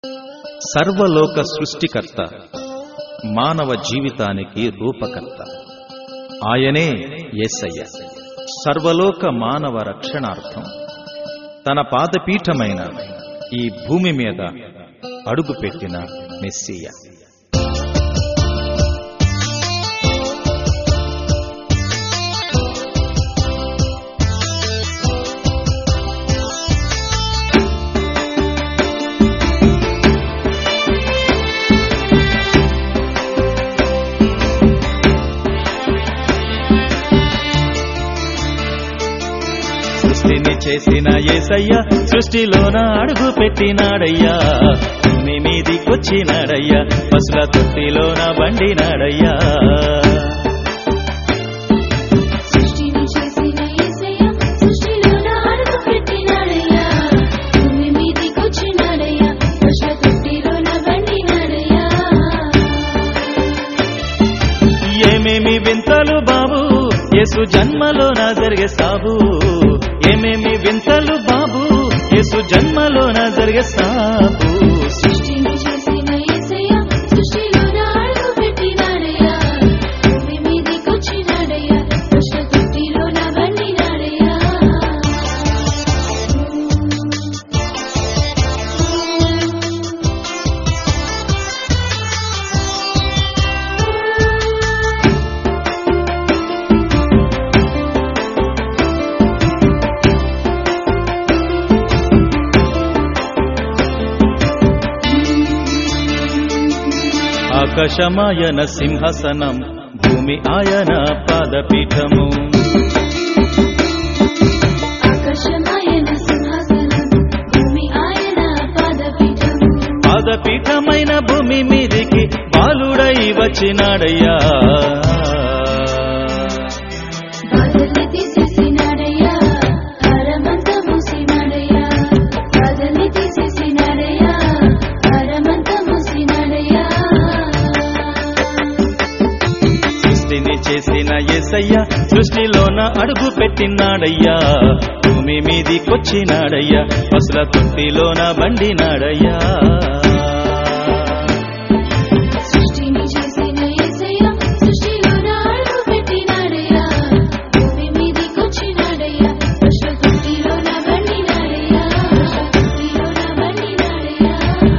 సర్వలోక సృష్టికర్త మానవ జీవితానికి రూపకర్త ఆయనే యేసయ్య సర్వలోక మానవ రక్షణార్థం తన పాదపీఠమైన ఈ భూమి మీద అడుగుపెట్టిన మెస్సియ సృష్టిని చేసిన ఏసయ్య సృష్టిలోన అడుగు పెట్టినాడయ్యా భూమి మీదికొచ్చినాడయ్యా పసుల తొట్టిలోన బండినాడయ్యా సృష్టిని చేసిన యేసయ్య సృష్టిలోన అడుగు పెట్టినాడయ్యా భూమి మీదికొచ్చినాడయ్యా పశుల తొట్టిలోన బండినాడయ్యా ఏమేమి వింతలు బాబు యేసు జన్మలోన జరిగే సాబు ఏమేమి వింతలు బాబు యేసు జన్మలోన జరిగే సాబు సృష్టిని చేసిన యేసయ్య సృష్టిలోన అడుగు పెట్టినాడయ్యా భూమి మీదికొచ్చినాడయ్యా పశుల తొట్టిలోన బండినాడయ్యా ఆకాశమాయన సింహాసనం భూమి ఆయన పాదపీఠము ఆకాశమాయన సింహాసనం భూమి ఆయన పాదపీఠము పాదపీఠమైన భూమి మీదికి బాలుడై వచ్చినాడయ్యా బాధల్ని తీసేసినాడయ్యా భారమంతా మూసినాడయ్యా బాధల్ని తీసేసినాడయ్యా భారమంతా మూసినాడయ్యా సృష్టిని చేసిన యేసయ్య సృష్టిలోన అడుగు పెట్టినాడయ్యా భూమి మీదికొచ్చినాడయ్యా పసుల తొట్టిలోన బండినాడయ్యా సృష్టిని చేసిన యేసయ్య సృష్టిలోన అడుగు పెట్టినాడయ్యా భూమి మీదికొచ్చినాడయ్యా పశుల తొట్టిలోన బండినాడయ్యా పశుల తొట్టిలోన బండినాడయ్యా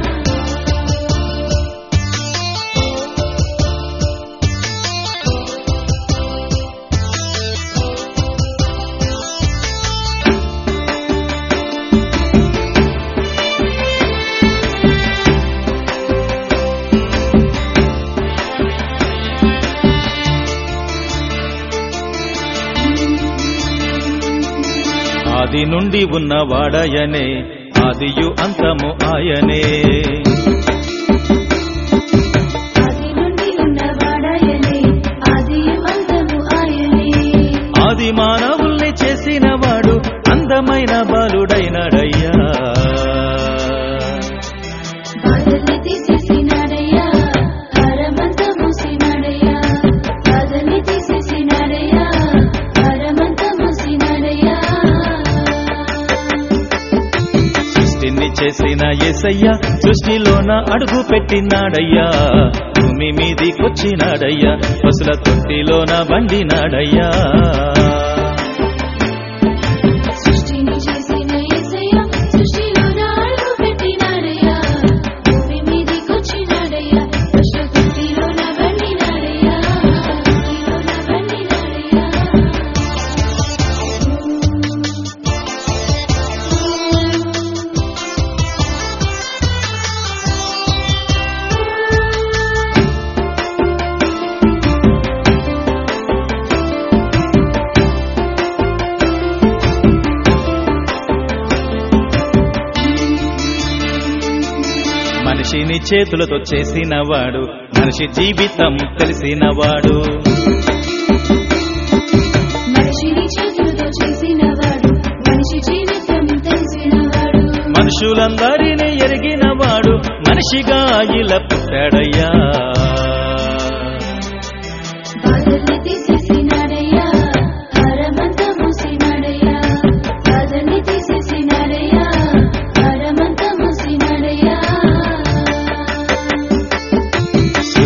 ఆది నుండి ఉన్న వాడయనే ఆదియు అంతము ఆయనే ఆది నుండి ఉన్నవాడాయనే ఆదియు అంతము ఆయనే ఆది మానవుల్ని చేసిన వాడు అందమైన బాలుడైనాడయ్యా బాధల్ని తీసేసినాడయ్యా భారమంతా మూసినాడయ్యా బాధల్ని తీసేసినాడయ్యా భారమంతా మూసినాడయ్యా సృష్టిని చేసిన యేసయ్య సృష్టిలోన అడుగు పెట్టినాడయ్యా భూమి మీదికొచ్చినాడయ్యా పసుల తొట్టిలోన బండినాడయ్యా సృష్టిని చేసిన యేసయ్య సృష్టిలోన అడుగు పెట్టినాడయ్యా భూమి మీదికొచ్చినాడయ్యా పశుల తొట్టిలోన బండినాడయ్యా తొట్టిలోన బండినాడయ్యా మనిషిని చేతులతో చేసినవాడు మనిషి జీవితం తెలిసినవాడు మనిషిని చేతులతో చేసినవాడు మనిషి జీవితం తెలిసినవాడు మనుషులందరినీ ఎరిగినవాడు మనిషిగా ఇలా పుట్టాడయ్యా బాధల్ని తీసేసినాడయ్యా భారమంతా మూసినాడయ్యా బాధల్ని తీసేసినాడయ్యా భారమంతా మూసినాడయ్యా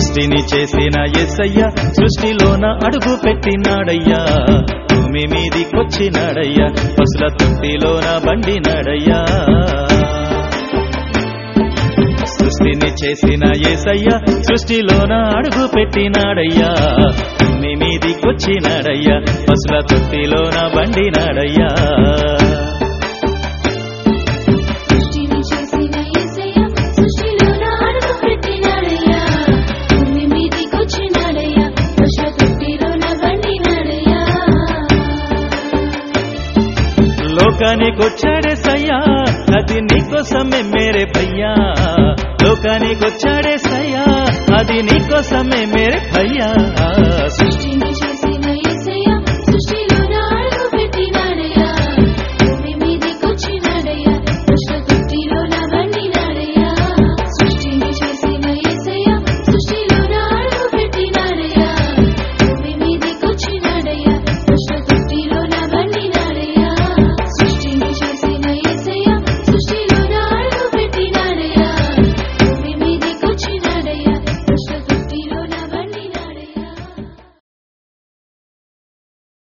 సృష్టిని చేసిన ఎస్సయ్య సృష్టిలోన అడుగు పెట్టినాడయ్యా భూమి మీదికొచ్చినాడయ్యా పసుల తొట్టిలోన బండినాడయ్యా సృష్టిని చేసిన ఏసయ్య సృష్టిలోన అడుగు పెట్టినాడయ్యా భూమి మీదికొచ్చినాడయ్యా పసుల తొట్టిలోన బండినాడయ్యా సృష్టిని చేసిన యేసయ్య సృష్టిలోన అడుగు పెట్టినాడయ్యా భూమి మీదికొచ్చినాడయ్యా పశుల తొట్టిలోన బండినాడయ్యా లోకానికొచ్చాడే సయ్యా అది నీకోసమే మేరే భయ్యా లోకానికొచ్చాడే సయ్యా అది నీకోసమే మేరే భయ్యా